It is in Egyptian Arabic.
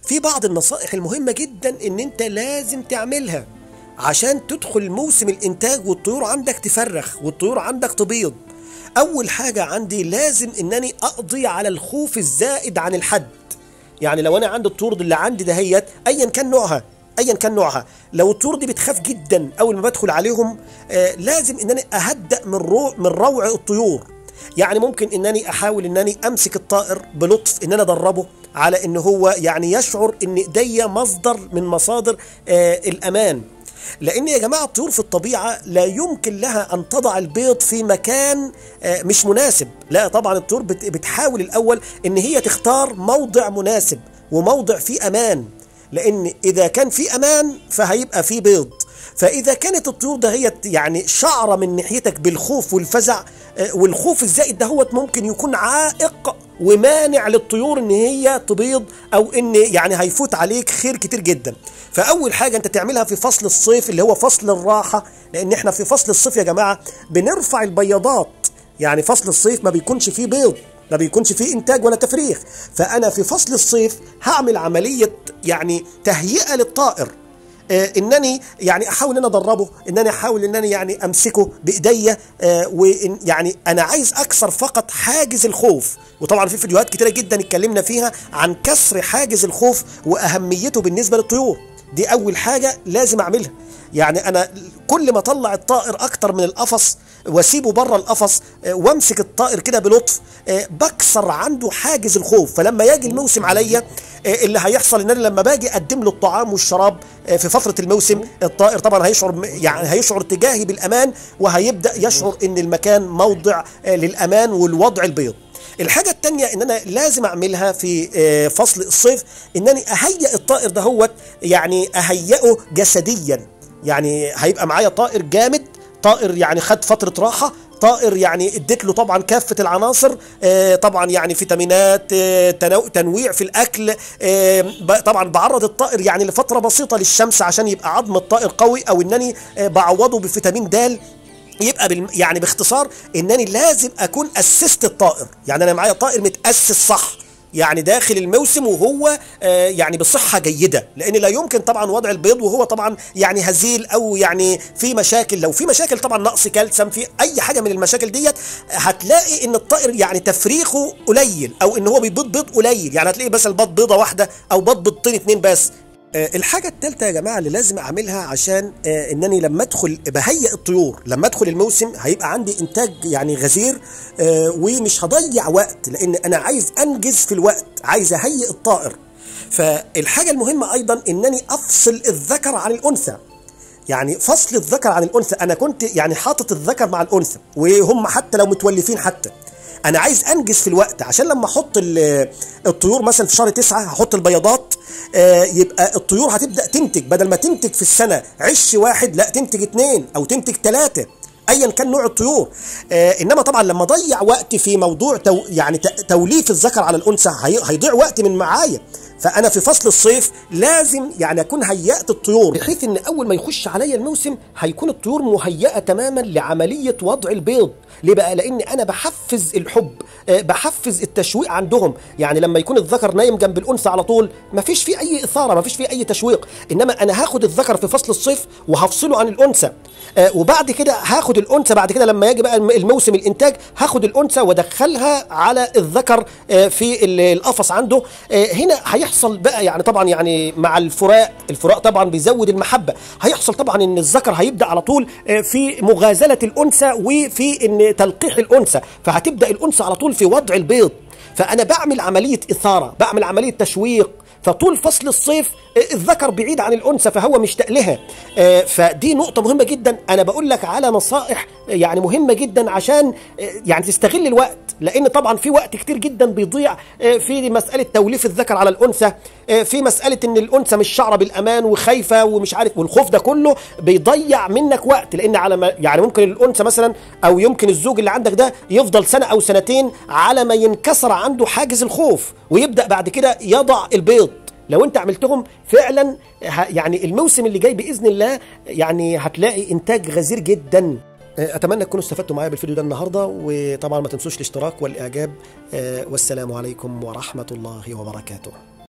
في بعض النصائح المهمة جدا ان انت لازم تعملها عشان تدخل موسم الانتاج والطيور عندك تفرخ والطيور عندك تبيض اول حاجة عندي لازم انني اقضي على الخوف الزائد عن الحد يعني لو انا عندي الطيور اللي عندي دهيت ايا كان نوعها ايا كان نوعها لو الطيور دي بتخاف جدا اول ما بدخل عليهم آه لازم انني اهدأ من رو من روع الطيور يعني ممكن انني احاول انني امسك الطائر بلطف ان انا ادربه على ان هو يعني يشعر ان ايديا مصدر من مصادر آه الامان لان يا جماعه الطيور في الطبيعه لا يمكن لها ان تضع البيض في مكان آه مش مناسب لا طبعا الطيور بت- بتحاول الاول ان هي تختار موضع مناسب وموضع فيه امان لان اذا كان في امان فهيبقى في بيض فاذا كانت الطيور دهيت يعني شعره من ناحيتك بالخوف والفزع آه، والخوف الزائد دهوت ممكن يكون عائق ومانع للطيور ان هي تبيض او ان يعني هيفوت عليك خير كتير جدا فاول حاجه انت تعملها في فصل الصيف اللي هو فصل الراحه لان احنا في فصل الصيف يا جماعه بنرفع البياضات يعني فصل الصيف ما بيكونش فيه بيض ما بيكونش فيه انتاج ولا تفريخ فانا في فصل الصيف هعمل عمليه يعني تهيئه للطائر آه انني يعني احاول ان انا ادربه انني احاول انني يعني امسكه بايديا آه وإن يعني انا عايز اكسر فقط حاجز الخوف وطبعا في فيديوهات كتيره جدا اتكلمنا فيها عن كسر حاجز الخوف واهميته بالنسبه للطيور دي اول حاجه لازم اعملها يعني انا كل ما اطلع الطائر اكتر من القفص واسيبه بره القفص آه، وامسك الطائر كده بلطف آه، بكسر عنده حاجز الخوف فلما يجي الموسم عليا آه، اللي هيحصل ان انا لما باجي اقدم له الطعام والشراب آه، في فتره الموسم الطائر طبعا هيشعر يعني هيشعر تجاهي بالامان وهيبدا يشعر ان المكان موضع آه، للامان والوضع البيض الحاجة التانية ان انا لازم اعملها في آه، فصل الصيف انني اهيئ الطائر دهوت يعني اهيئه جسديا يعني هيبقى معايا طائر جامد طائر يعني خد فترة راحة طائر يعني اديت له طبعا كافة العناصر آه، طبعا يعني فيتامينات آه، تنو- تنويع في الاكل آه، ب- طبعا بعرض الطائر يعني لفترة بسيطة للشمس عشان يبقى عظم الطائر قوي او انني آه، بعوضه بفيتامين د يبقى بالم... يعني باختصار انني لازم اكون اسست الطائر يعني انا معايا طائر متاسس صح يعني داخل الموسم وهو آه يعني بصحة جيدة لأن لا يمكن طبعا وضع البيض وهو طبعا يعني هزيل أو يعني في مشاكل لو في مشاكل طبعا نقص كالسيوم في أي حاجة من المشاكل ديت هتلاقي إن الطائر يعني تفريخه قليل أو إن هو بيبيض بيض قليل يعني هتلاقي بس البيض بيضة واحدة أو بيض بيضتين اتنين بس آه، الحاجة الثالثة يا جماعة اللي لازم أعملها عشان آه، إنني لما أدخل بهيئ الطيور لما أدخل الموسم هيبقى عندي إنتاج يعني غزير آه، ومش هضيع وقت لأن أنا عايز أنجز في الوقت عايز أهيئ الطائر فالحاجة المهمة أيضا إنني أفصل الذكر عن الأنثى يعني فصل الذكر عن الانثى انا كنت يعني حاطط الذكر مع الانثى وهم حتى لو متولفين حتى انا عايز انجز في الوقت عشان لما احط ال- الطيور مثلا في شهر تسعة هحط البياضات آه، يبقى الطيور هتبدا تنتج بدل ما تنتج في السنه عش واحد لا تنتج اتنين او تنتج ثلاثه ايا كان نوع الطيور آه انما طبعا لما اضيع وقت في موضوع تو يعني ت- توليف الذكر على الانثى هي- هيضيع وقت من معايا فانا في فصل الصيف لازم يعني اكون هيأت الطيور بحيث ان اول ما يخش عليا الموسم هيكون الطيور مهيئه تماما لعمليه وضع البيض ليه بقى لان انا بحفز الحب آه، بحفز التشويق عندهم يعني لما يكون الذكر نايم جنب الانثى على طول مفيش فيه اي اثاره مفيش فيه اي تشويق انما انا هاخد الذكر في فصل الصيف وهفصله عن الانثى آه، وبعد كده هاخد الانثى بعد كده لما يجي بقى الم- الموسم الانتاج هاخد الانثى وادخلها على الذكر آه، في ال- القفص عنده آه، هنا هيحصل بقى يعني طبعا يعني مع الفراق الفراق طبعا بيزود المحبه هيحصل طبعا ان الذكر هيبدا على طول آه، في مغازله الانثى وفي ان تلقيح الانثى فهتبدا الانثى على طول في وضع البيض فانا بعمل عمليه اثاره بعمل عمليه تشويق فطول فصل الصيف آه، الذكر بعيد عن الانثى فهو مشتاق لها آه، فدي نقطه مهمه جدا انا بقول لك على نصائح آه، يعني مهمه جدا عشان آه، يعني تستغل الوقت لان طبعا في وقت كتير جدا بيضيع آه، في مساله توليف الذكر على الانثى آه، في مساله ان الانثى مش شعره بالامان وخايفه ومش عارف والخوف ده كله بيضيع منك وقت لان على ما يعني ممكن الانثى مثلا او يمكن الزوج اللي عندك ده يفضل سنه او سنتين على ما ينكسر عنده حاجز الخوف ويبدا بعد كده يضع البيض لو انت عملتهم فعلا ه- يعني الموسم اللي جاي باذن الله يعني هتلاقي انتاج غزير جدا اتمنى تكونوا استفدتوا معايا بالفيديو ده النهارده وطبعا ما تنسوش الاشتراك والاعجاب آه، والسلام عليكم ورحمه الله وبركاته